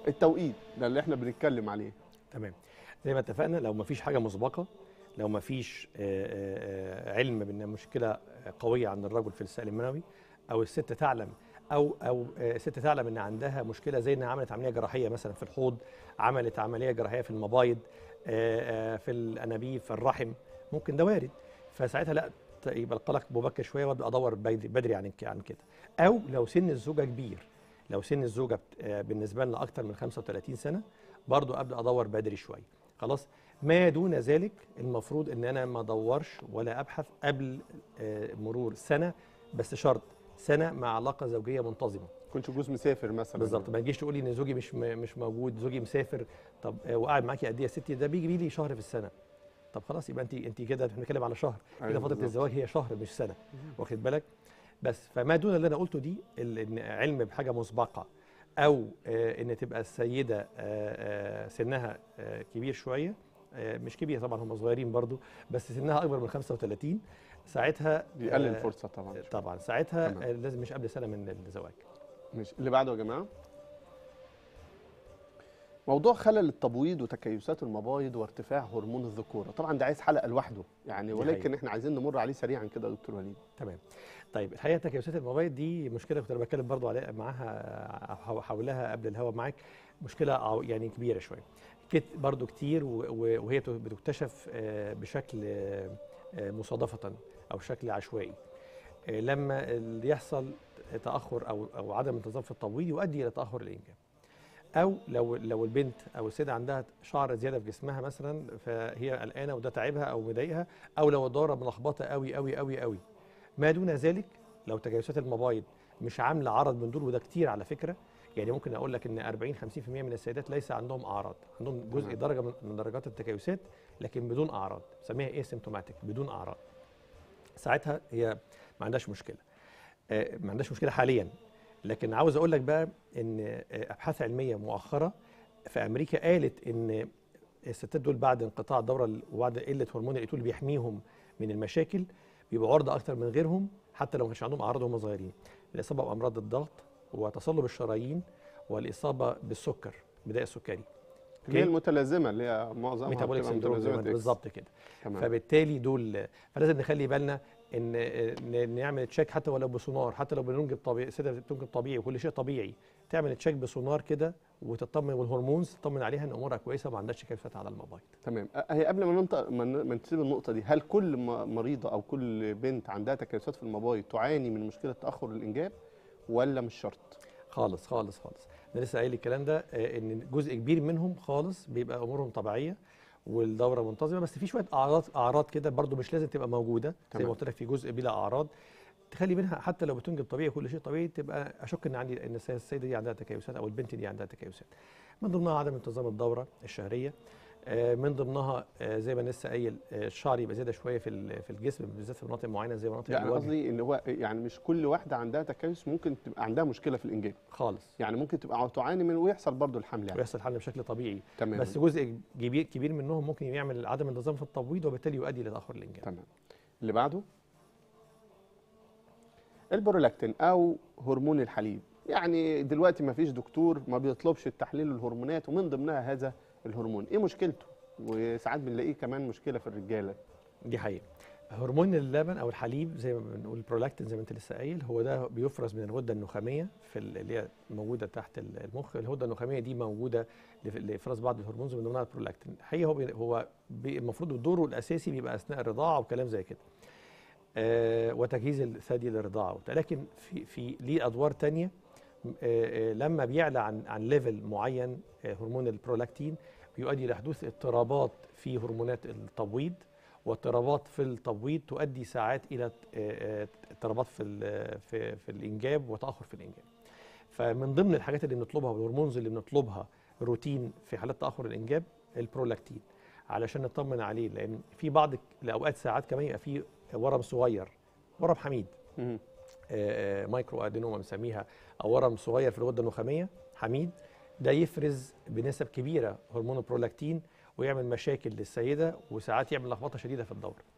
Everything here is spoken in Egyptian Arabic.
التوقيت ده اللي احنا بنتكلم عليه تمام زي ما اتفقنا لو ما فيش حاجه مسبقه لو ما فيش علم بان مشكله قويه عند الرجل في السائل المنوي او الست تعلم او او ست تعلم ان عندها مشكله زي انها عملت عمليه جراحيه مثلا في الحوض عملت عمليه جراحيه في المبايض في الانابيب في الرحم ممكن ده وارد فساعتها لا يبقى القلق مبكر شويه وابدا ادور بدري عن عن كده او لو سن الزوجه كبير لو سن الزوجه بالنسبه لنا اكتر من 35 سنه برضو ابدا ادور بدري شويه خلاص ما دون ذلك المفروض ان انا ما ادورش ولا ابحث قبل مرور سنه بس شرط سنه مع علاقه زوجيه منتظمه كنت جوز مسافر مثلا بالظبط ما تجيش تقولي ان زوجي مش مش موجود زوجي مسافر طب وقاعد معاكي قد ايه يا ستي ده بيجي لي شهر في السنه طب خلاص يبقى انت انت كده احنا بنتكلم على شهر أيوة كده فتره بالظبط. الزواج هي شهر مش سنه واخد بالك بس فما دون اللي انا قلته دي ال- ان علم بحاجه مسبقه او آه، ان تبقى السيده آه، آه، سنها آه، كبير شويه آه، مش كبير طبعا هم صغيرين برضو بس سنها اكبر من 35 ساعتها بيقلل آه، الفرصه طبعا شوية. طبعا ساعتها تمام. آه، لازم مش قبل سنه من الزواج ماشي اللي بعده يا جماعه موضوع خلل التبويض وتكيسات المبايض وارتفاع هرمون الذكوره طبعا ده عايز حلقه لوحده يعني دي ولكن حقيقة. احنا عايزين نمر عليه سريعا كده يا دكتور وليد تمام طيب الحقيقه تكيسات الموبايل دي مشكله كنت أنا بتكلم برضو عليها معاها حو- حولها قبل الهوا معاك مشكله عو- يعني كبيره شويه كت برضو كتير و- و- وهي بت- بتكتشف آه، بشكل آه، آه، مصادفه او شكل عشوائي آه، لما ال- يحصل تاخر او او عدم انتظام في التبويض يؤدي الى تاخر الانجاب او لو لو البنت او السيده عندها شعر زياده في جسمها مثلا فهي قلقانه وده تعبها او مضايقها او لو الدوره ملخبطه قوي قوي قوي قوي ما دون ذلك لو تجاوزات المبايض مش عامله عرض من دول وده كتير على فكره يعني ممكن اقول لك ان 40 50% من السيدات ليس عندهم اعراض عندهم جزء تمام. درجه من- من درجات التكيسات لكن بدون اعراض بنسميها ايه سيمتوماتيك بدون اعراض ساعتها هي ما عندهاش مشكله آه، ما عندهاش مشكله حاليا لكن عاوز اقول لك بقى ان آه، ابحاث علميه مؤخره في امريكا قالت ان الستات دول بعد انقطاع الدوره ال- وبعد قله هرمون الايتول بيحميهم من المشاكل بيبقوا عرضه اكتر من غيرهم حتى لو ما كانش عندهم اعراض وهم صغيرين الاصابه بامراض الضغط وتصلب الشرايين والاصابه بالسكر بدايه السكري اللي هي المتلازمه اللي هي معظمها ميتابوليك بتبقى سندروم متلازمة إكس. بالظبط كده تمام فبالتالي دول فلازم نخلي بالنا ان ن- نعمل تشيك حتى ولو بسونار حتى لو بننجب طبيعي الست بتنجب طبيعي وكل شيء طبيعي تعمل تشيك بسونار كده وتطمن والهرمونز تطمن عليها ان امورها كويسه وما عندهاش كيفيات على الموبايل تمام أه، هي قبل ما ننطق ما ن- ما نسيب النقطه دي هل كل م- مريضه او كل بنت عندها تكيسات في المبايض تعاني من مشكله تاخر الانجاب ولا مش شرط خالص خالص خالص انا لسه قايل الكلام ده آه، ان جزء كبير منهم خالص بيبقى امورهم طبيعيه والدوره منتظمه بس في شويه اعراض اعراض كده برضو مش لازم تبقى موجوده زي تمام. ما قلت لك في جزء بلا اعراض تخلي منها حتى لو بتنجب طبيعي كل شيء طبيعي تبقى اشك ان عندي ان الس- السيده دي عندها تكيسات او البنت دي عندها تكيسات من ضمنها عدم انتظام الدوره الشهريه آه، من ضمنها آه، زي ما أنا لسه قايل آه، الشعر يبقى زياده شويه في ال- في الجسم بالذات في مناطق معينه زي مناطق يعني الوجه قصدي ان هو يعني مش كل واحده عندها تكيس ممكن تبقى عندها مشكله في الانجاب خالص يعني ممكن تبقى تعاني من ويحصل برضو الحمل يعني ويحصل حل بشكل طبيعي تمام بس جزء كبير كبير منهم ممكن يعمل عدم انتظام في التبويض وبالتالي يؤدي لتاخر الانجاب تمام اللي بعده البرولاكتين او هرمون الحليب يعني دلوقتي ما فيش دكتور ما بيطلبش التحليل الهرمونات ومن ضمنها هذا الهرمون ايه مشكلته وساعات بنلاقيه كمان مشكله في الرجاله دي حقيقه هرمون اللبن او الحليب زي ما بنقول البرولاكتين زي ما انت لسه قايل هو ده بيفرز من الغده النخاميه في ال- اللي هي موجوده تحت ال- المخ الغده النخاميه دي موجوده لف- لافراز بعض الهرمونز من ضمنها البرولاكتين الحقيقه هو بي- هو بي- المفروض دوره الاساسي بيبقى اثناء الرضاعه وكلام زي كده آه وتجهيز الثدي للرضاعه وبتاع. لكن في في ليه ادوار تانية آه، آه، لما بيعلى عن عن ليفل معين آه، هرمون البرولاكتين بيؤدي الى حدوث اضطرابات في هرمونات التبويض واضطرابات في التبويض تؤدي ساعات الى آه، آه، اضطرابات في ال- في في الانجاب وتاخر في الانجاب. فمن ضمن الحاجات اللي بنطلبها والهرمونز اللي بنطلبها روتين في حالات تاخر الانجاب البرولاكتين علشان نطمن عليه لان في بعض الاوقات ساعات كمان يبقى في ورم صغير ورم حميد مم. آه، آه، مايكرو ادينوما بنسميها او ورم صغير في الغده النخاميه حميد ده يفرز بنسب كبيره هرمون البرولاكتين ويعمل مشاكل للسيده وساعات يعمل لخبطه شديده في الدوره